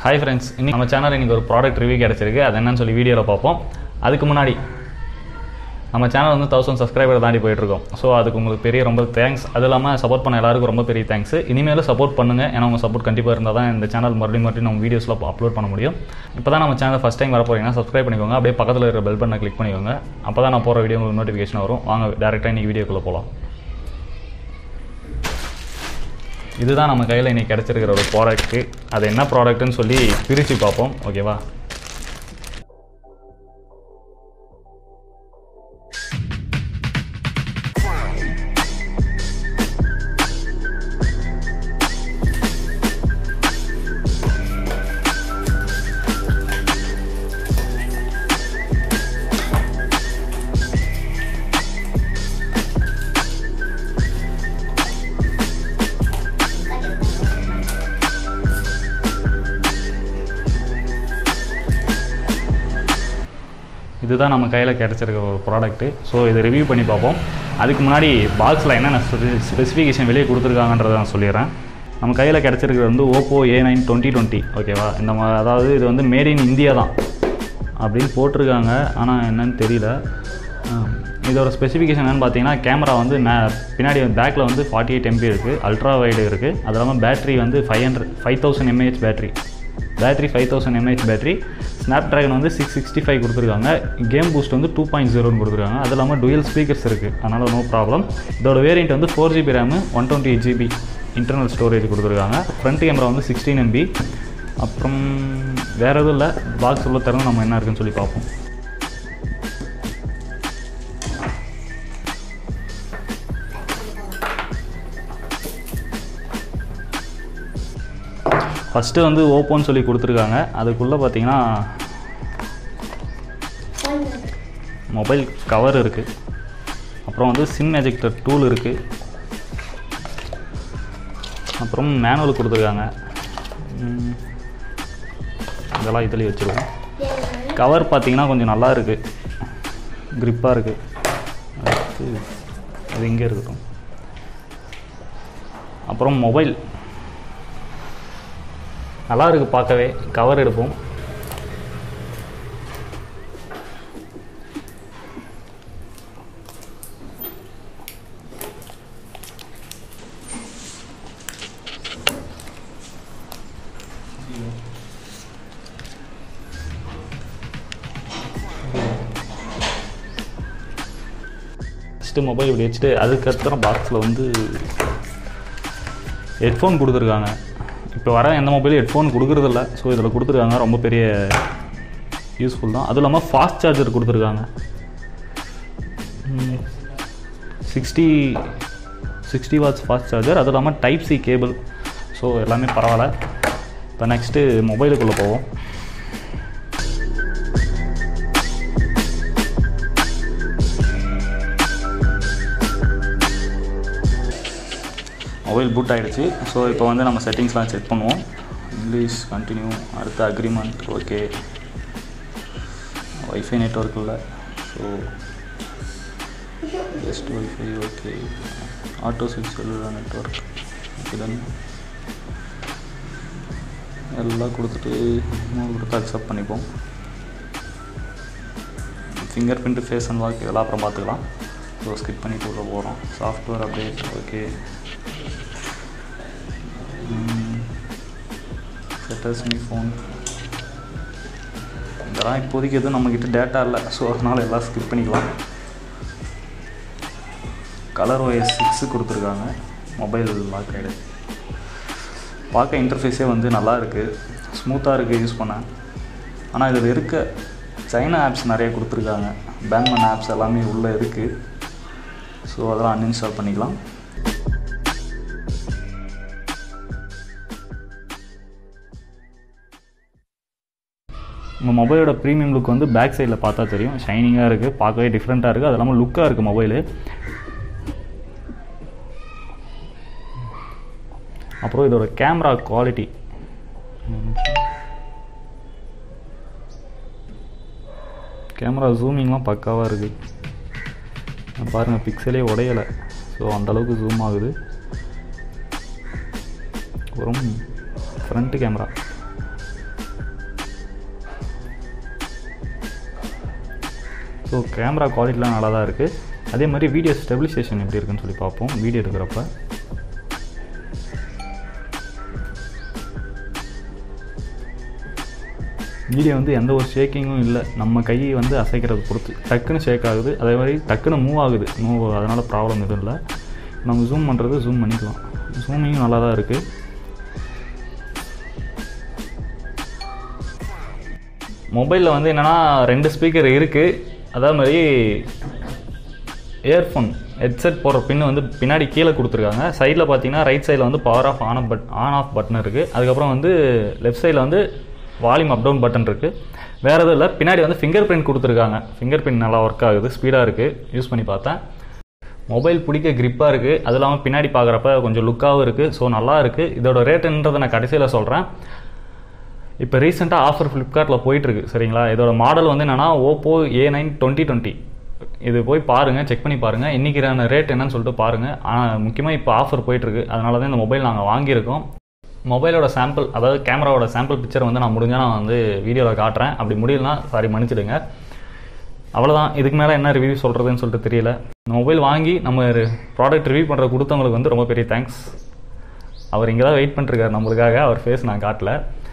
hi friends இன்னைக்கு நம்ம channel இன்னைக்கு ஒரு ப்ராடக்ட் ரிவ்யூ கிடச்சிருக்கு அது என்னன்னு சொல்லி வீடியோவில் பார்ப்போம் அதுக்கு முன்னாடி நம்ம சேனல் வந்து தௌசண்ட் சப்ஸ்கிரைபர் தாண்டி போயிட்டுருக்கோம் ஸோ அதுக்கு உங்களுக்கு பெரிய ரொம்ப தேங்க்ஸ் அது இல்லாமல் சப்போர்ட் பண்ண எல்லாருக்கும் ரொம்ப பெரிய தேங்க்ஸ் இனிமேலும் சப்போர்ட் பண்ணுங்கள் ஏன்னா உங்கள் சப்போர்ட் கண்டிப்பாக இருந்தால் தான் இந்த சேனல் மறுபடியும் மறுபடியும் நம்ம வீடியோஸில் அப்லோட் பண்ண முடியும் இப்போ தான் நம்ம சேனல் ஃபஸ்ட் டைம் வர போகிறீங்கன்னா சப்ஸ்கிரைப் பண்ணிக்கோங்க அப்படியே பக்கத்தில் இருக்கிற பெல் பட்டனை கிளிக் பண்ணிக்கோங்க அப்போ தான் நான் போகிற வீடியோ உங்களுக்கு நோட்டிஃபிகேஷன் வரும் வாங்க டேரெக்டாக இன்றைக்கி வீடியோக்குள்ளே போகலாம் இதுதான் நம்ம கையில் இன்றைக்கி கிடச்சிருக்கிற ஒரு ப்ராடக்ட்டு அது என்ன ப்ராடக்ட்டுன்னு சொல்லி பிரித்து பார்ப்போம் ஓகேவா இதுதான் நம்ம கையில் கிடச்சிருக்க ஒரு ப்ராடக்ட்டு ஸோ இதை ரிவ்யூ பண்ணி பார்ப்போம் அதுக்கு முன்னாடி பாக்ஸில் என்னென்ன ஸ்பெசிஃபிகேஷன் வெளியே கொடுத்துருக்காங்கன்றதை நான் சொல்லிடுறேன் நம்ம கையில் கிடச்சிருக்கிறது வந்து Oppo A nine twenty twenty ஓகேவா இந்த மா அதாவது இது வந்து மேட் இன் இந்தியா தான் அப்படின்னு போட்டிருக்காங்க ஆனால் என்னன்னு தெரியல ஆம், இதோட ஸ்பெசிஃபிகேஷன் என்னென்னு பார்த்தீங்கன்னா கேமரா வந்து மே பின்னாடி பேக்கில் வந்து ஃபார்ட்டி எயிட் எம்பி இருக்குது அல்ட்ரா வைடு இருக்குது அது இல்லாமல் பேட்டரி வந்து five hundred five thousand mAh battery battery five thousand mAh battery Snapdragon வந்து சிக்ஸ் சிக்ஸ்டி ஃபைவ் கொடுத்துருக்காங்க கேம் பூஸ்ட் வந்து டூ பாயிண்ட் ஜீரோன்னு கொடுத்துருக்காங்க அது இல்லாமல் டுயல் ஸ்பீக்கர்ஸ் இருக்குது அதனால் நோ ப்ராப்ளம் இதோட வேரியண்ட் வந்து four GB RAM one twenty eight GB internal storage கொடுத்துருக்காங்க ஃப்ரண்ட் கேமரா வந்து சிக்ஸ்டீன் எம்பி அப்புறம் வேறு எதுவும் இல்லை பாக்ஸ் உள்ள திறந்து நம்ம என்ன இருக்குன்னு சொல்லி பார்ப்போம் ஃபஸ்ட்டு வந்து ஓப்போன்னு சொல்லி கொடுத்துருக்காங்க அதுக்குள்ளே பார்த்தீங்கன்னா மொபைல் கவர் இருக்குது அப்புறம் வந்து சிம் எஜெக்டர் டூல் இருக்குது அப்புறம் மேனுவல் கொடுத்துருக்காங்க ம், இதெல்லாம் இதுலேயே வச்சுருக்கோம் கவர் பார்த்தீங்கன்னா கொஞ்சம் நல்லா இருக்குது க்ரிப்பாக இருக்குது அடுத்து அது இங்கே இருக்கட்டும் அப்புறம் மொபைல் நல்லா இருக்குது பார்க்கவே கவர் எடுப்போம் ஃபஸ்ட்டு மொபைல் இப்படி வச்சுட்டு அதுக்கப்புறம் பாக்ஸில் வந்து ஹெட்ஃபோன் கொடுத்துருக்காங்க இப்போ வர எந்த மொபைலும் ஹெட்ஃபோன் கொடுக்குறதில்ல ஸோ இதில் கொடுத்துருக்காங்க ரொம்ப பெரிய யூஸ்ஃபுல் தான் அதுவும் இல்லாமல் ஃபாஸ்ட் சார்ஜர் கொடுத்துருக்காங்க sixty sixty watts fast charger அதுவும் இல்லாமல் டைப் சி கேபிள் ஸோ எல்லாமே பரவாயில்ல இப்போ நெக்ஸ்ட்டு மொபைலுக்குள்ளே போவோம் மொபைல் பூட் ஆகிடுச்சு ஸோ இப்போ வந்து நம்ம செட்டிங்ஸ்லாம் செக் பண்ணுவோம் இங்கிலீஷ் கண்டினியூ அடுத்து அக்ரிமெண்ட் ஓகே ஒய்ஃபை நெட்ஒர்க் இல்லை so best wifi okay auto six cellular network okay then எல்லாம் கொடுத்துட்டு மூணு கொடுத்து அக்செப்ட் பண்ணிப்போம் ஃபிங்கர் பிரிண்ட் ஃபேஸ் அண்ட் வாக் இதெல்லாம் அப்புறம் பார்த்துக்கலாம் ஸோ ஸ்கிப் பண்ணிட்டு உள்ள போகிறோம் சாஃப்ட்வேர் அப்டேட் ஓகே செட்டர்ஸ் மீ ஃபோன் இதெல்லாம் இப்போதைக்கு எதுவும் நம்மக்கிட்ட டேட்டா இல்லை ஸோ அதனால் எல்லாம் ஸ்கிப் பண்ணிக்கலாம் கலர் ஒயர் சிக்ஸு கொடுத்துருக்காங்க மொபைல் லாக் ஆகிடு பார்க்க இன்டர்ஃபேஸே வந்து நல்லா இருக்குது ஸ்மூத்தாக இருக்குது யூஸ் பண்ண ஆனால் இதில் இருக்க சைனா ஆப்ஸ் நிறைய கொடுத்துருக்காங்க பேன் பண்ண ஆப்ஸ் எல்லாமே உள்ளே இருக்குது ஸோ அதெல்லாம் அன்இன்ஸ்டால் பண்ணிக்கலாம் உங்கள் மொபைலோட ப்ரீமியம் லுக் வந்து பேக் சைடில் பார்த்தா தெரியும் ஷைனிங்காக இருக்குது பார்க்கவே டிஃப்ரெண்ட்டாக இருக்குது அது இல்லாமல் லுக்காக இருக்குது மொபைலு அப்புறம் இதோட கேமரா குவாலிட்டி கேமரா ஜூமிங்லாம் பக்காவாக இருக்குது பாருங்கள் பிக்சலே உடையலை ஸோ அந்தளவுக்கு ஜூம் ஆகுது அப்புறம் ஃப்ரண்ட்டு கேமரா ஸோ கேமரா குவாலிட்டிலாம் நல்லா தான் இருக்குது அதே மாதிரி வீடியோ ஸ்டெபிலைசேஷன் எப்படி இருக்குன்னு சொல்லி பார்ப்போம் வீடியோ எடுக்கிறப்ப வீடியோ வந்து எந்த ஒரு ஷேக்கிங்கும் இல்லை நம்ம கை வந்து அசைக்கிறது பொறுத்து டக்குன்னு ஷேக் ஆகுது அதே மாதிரி டக்குன்னு மூவ் ஆகுது மூவ் அதனால் ப்ராப்ளம் எதுவும் இல்லை நம்ம ஜூம் பண்ணுறது ஜூம் பண்ணிக்கலாம் ஜூமிங்கும் நல்லா தான் இருக்குது மொபைலில் வந்து என்னென்னா ரெண்டு ஸ்பீக்கர் இருக்குது அதே மாதிரி இயர்ஃபோன் ஹெட்செட் போடுற பின்னு வந்து பின்னாடி கீழே கொடுத்துருக்காங்க சைடில் பார்த்தீங்கன்னா ரைட் சைடில் வந்து power off on but on off button இருக்குது அதுக்கப்புறம் வந்து லெஃப்ட் சைடில் வந்து வால்யூம் அப் டவுன் பட்டன் இருக்குது வேறு எதுவும் இல்லை பின்னாடி வந்து ஃபிங்கர் பிரிண்ட் கொடுத்துருக்காங்க ஃபிங்கர் பிரிண்ட் நல்லா ஒர்க் ஆகுது ஸ்பீடாக இருக்குது யூஸ் பண்ணி பார்த்தேன் மொபைல் பிடிக்க கிரிப்பாக இருக்குது அது இல்லாமல் பின்னாடி பார்க்குறப்ப கொஞ்சம் லுக்காகவும் இருக்குது ஸோ நல்லா இருக்குது இதோட ரேட்டுன்றதை நான் கடைசியில் சொல்கிறேன் இப்போ ரீசெண்டாக ஆஃபர் ஃப்ளிப்கார்ட்டில் போயிட்டுருக்கு சரிங்களா இதோட மாடல் வந்து என்னென்னா Oppo A nine twenty twenty இது போய் பாருங்கள் செக் பண்ணி பாருங்கள் இன்றைக்கான ரேட் என்னன்னு சொல்லிட்டு பாருங்கள் ஆனால் முக்கியமாக இப்போ ஆஃபர் போயிட்டுருக்கு அதனால தான் இந்த மொபைல் நாங்கள் வாங்கியிருக்கோம் மொபைலோட சாம்பிள் அதாவது கேமராவோட சாம்பிள் பிக்சர் வந்து நான் முடிஞ்சால் நான் வந்து வீடியோவில் காட்டுறேன் அப்படி முடியலனா சாரி மன்னிச்சிடுங்க அவ்வளோதான் இதுக்கு மேலே என்ன ரிவ்யூ சொல்கிறதுன்னு சொல்லிட்டு தெரியல இந்த மொபைல் வாங்கி நம்ம ப்ராடக்ட் ரிவ்யூ பண்ணுற கொடுத்தவங்களுக்கு வந்து ரொம்ப பெரிய தேங்க்ஸ் அவர் இங்கே தான் வெயிட் பண்ணிருக்காரு நம்மளுக்காக அவர் ஃபேஸ் நான் காட்டல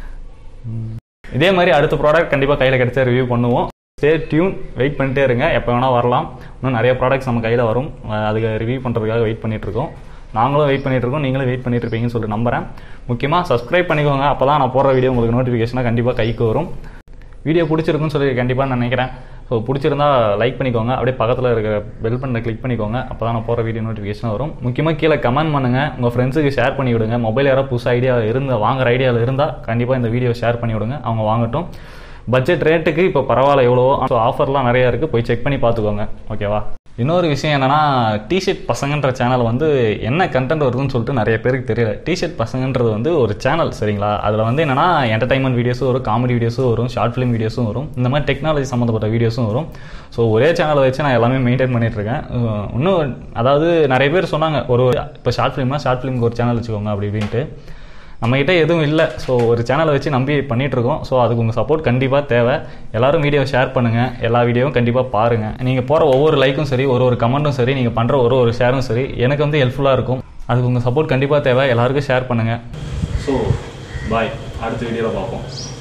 இதே மாதிரி அடுத்த ப்ராடக்ட் கண்டிப்பாக கையில் கிடைச்சா ரிவ்யூ பண்ணுவோம் ஸ்டே டியூன் வெயிட் பண்ணிட்டே இருங்க எப்போ வேணால் வரலாம் இன்னும் நிறைய ப்ராடக்ட்ஸ் நம்ம கையில் வரும் அஹ் அதுக்கு ரிவ்யூ பண்ணுறதுக்காக வெயிட் பண்ணிகிட்ருக்கோம் நாங்களும் வெயிட் பண்ணிட்டு இருக்கோம் நீங்களும் வெயிட் பண்ணிட்டு இருப்பீங்கன்னு சொல்லிட்டு நம்புறேன் முக்கியமாக சப்ஸ்கிரைப் பண்ணிக்கோங்க அப்போ தான் நான் போடுற வீடியோ உங்களுக்கு நோட்டிஃபிகேஷனாக கண்டிப்பாக கைக்கு வரும் வீடியோ பிடிச்சிருக்குன்னு சொல்லி கண்டிப்பாக நான் நினைக்கிறேன் ஸோ பிடிச்சிருந்தா லைக் பண்ணிக்கோங்க அப்படியே பக்கத்தில் இருக்கிற பெல் பட்டனை கிளிக் பண்ணிக்கோங்க அப்போ தான் நான் போகிற வீடியோ நோட்டிஃபிகேஷன் வரும் முக்கியமாக கீழே கமெண்ட் பண்ணுங்கள் உங்கள் ஃப்ரெண்ட்ஸுக்கு ஷேர் பண்ணி விடுங்க மொபைல் யாராவது புதுசு ஐடியா இருந்த வாங்குற ஐடியாவில் இருந்தால் கண்டிப்பாக இந்த வீடியோ ஷேர் பண்ணி விடுங்க அவங்க வாங்கட்டும் பட்ஜெட் ரேட்டுக்கு இப்போ பரவாயில்ல எவ்வளவோ ஸோ ஆஃபர்லாம் நிறையா இருக்குது போய் செக் பண்ணி பார்த்துக்கோங்க ஓகேவா இன்னொரு விஷயம் என்னன்னா டிஷர்ட் பசங்கன்ற சேனல் வந்து என்ன கண்டென்ட் வருதுன்னு சொல்லிட்டு நிறைய பேருக்கு தெரியல டிஷர்ட் பசங்கன்றது வந்து ஒரு சேனல் சரிங்களா அதில் வந்து என்னன்னா என்டர்டைன்மெண்ட் வீடியோஸும் வரும் காமெடி வீடியோஸும் வரும் ஷார்ட் ஃபிலிம் வீடியோஸும் வரும் இந்த மாதிரி டெக்னாலஜி சம்மந்தப்பட்ட வீடியோஸும் வரும் ஸோ ஒரே சேனலை வச்சு நான் எல்லாமே மெயின்டைன் பண்ணிட்டு இருக்கேன் அஹ் இன்னும் அதாவது நிறைய பேர் சொன்னாங்க ஒரு இப்போ ஷார்ட் ஃபிலிம்னா ஷார்ட் ஃபிலிம்க்கு ஒரு சேனல் வச்சுக்கோங்க அப்படி இப்படின்ட்டு நம்மகிட்ட எதுவும் இல்லை ஸோ ஒரு சேனலை வச்சு நம்பி பண்ணிட்டு இருக்கோம் ஸோ அதுக்கு உங்கள் சப்போர்ட் கண்டிப்பாக தேவை எல்லாரும் வீடியோ ஷேர் பண்ணுங்கள் எல்லா வீடியோவும் கண்டிப்பாக பாருங்கள் நீங்கள் போகிற ஒவ்வொரு லைக்கும் சரி ஒரு ஒரு கமெண்ட்டும் சரி நீங்கள் பண்ணுற ஒரு ஒரு ஷேரும் சரி எனக்கு வந்து ஹெல்ப்ஃபுல்லாக இருக்கும் அதுக்கு உங்கள் சப்போர்ட் கண்டிப்பாக தேவை எல்லாருக்கும் ஷேர் பண்ணுங்கள் ஸோ பாய் அடுத்த வீடியோவில் பார்ப்போம்